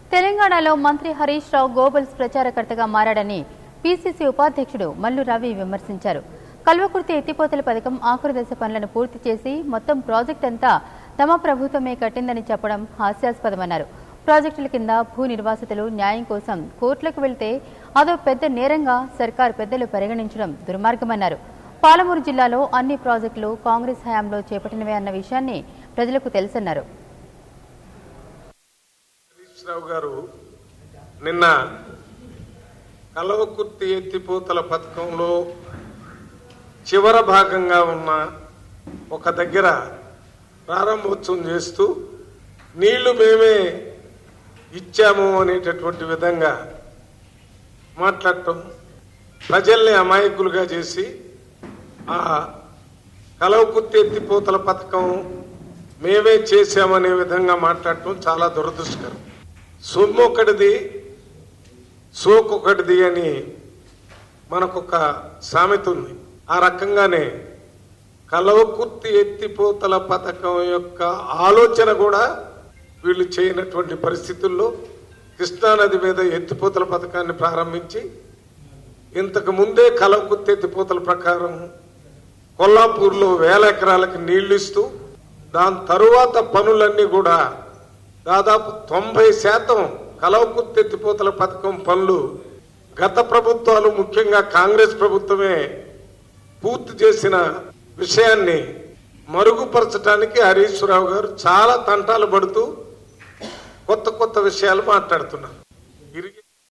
తెలంగాణలో మంత్రి హరీష్ రావు గోబల్స్ ప్రచారకర్తగా మారాడని పీసీసీ ఉపాధ్యక్షుడు మల్లు రవి విమర్శించారు కల్వకుర్తి ఎత్తిపోతల పథకం ఆఖరు దశ పనులను పూర్తి చేసి మొత్తం ప్రాజెక్ట్ అంతా తమ ప్రభుత్వమే కట్టిందని చెప్పడం హాస్యాస్పదమన్నారు ప్రాజెక్టుల కింద భూ నిర్వాసితులు న్యాయం కోసం కోర్టులకు వెళ్తే అదో పెద్ద నేరంగా సర్కార్ పెద్దలు పరిగణించడం దుర్మార్గమన్నారు పాలమూరు జిల్లాలో అన్ని ప్రాజెక్టులు కాంగ్రెస్ హయాంలో చేపట్టినవే అన్న విషయాన్ని ప్రజలకు తెలుసన్నారు హరీష్ రావు గారు నిన్న కలవకుర్తి ఎత్తిపోతల పథకంలో చివర భాగంగా ఉన్న ఒక దగ్గర ప్రారంభోత్సవం చేస్తూ నీళ్లు మేమే ఇచ్చాము అనేటటువంటి విధంగా మాట్లాడటం ప్రజల్ని అమాయకులుగా చేసి ఆ కలవకుర్తి ఎత్తిపోతల పథకం మేమే చేశామనే విధంగా మాట్లాడటం చాలా దురదృష్టకరం సొమ్ము ఒకటిది సోకు ఒకటిది అని మనకొక సామెత ఉంది ఆ రకంగానే కలవకుర్తి ఎత్తిపోతల పథకం యొక్క ఆలోచన కూడా వీళ్ళు చేయనటువంటి పరిస్థితుల్లో కృష్ణానది మీద ఎత్తిపోతల పథకాన్ని ప్రారంభించి ఇంతకు ముందే కలవకుర్తి ఎత్తిపోతల ప్రకారం కొల్లాపూర్లో వేల ఎకరాలకి నీళ్లు ఇస్తూ దాని తరువాత పనులన్నీ కూడా దాదాపు తొంభై శాతం కలవకుర్తి ఎత్తిపోతల పథకం పనులు గత ప్రభుత్వాలు ముఖ్యంగా కాంగ్రెస్ ప్రభుత్వమే పూర్తి చేసిన విషయాన్ని మరుగుపరచడానికి హరీశ్వరరావు గారు చాలా తంటాలు పడుతూ కొత్త కొత్త విషయాలు మాట్లాడుతున్నారు ఇరిగే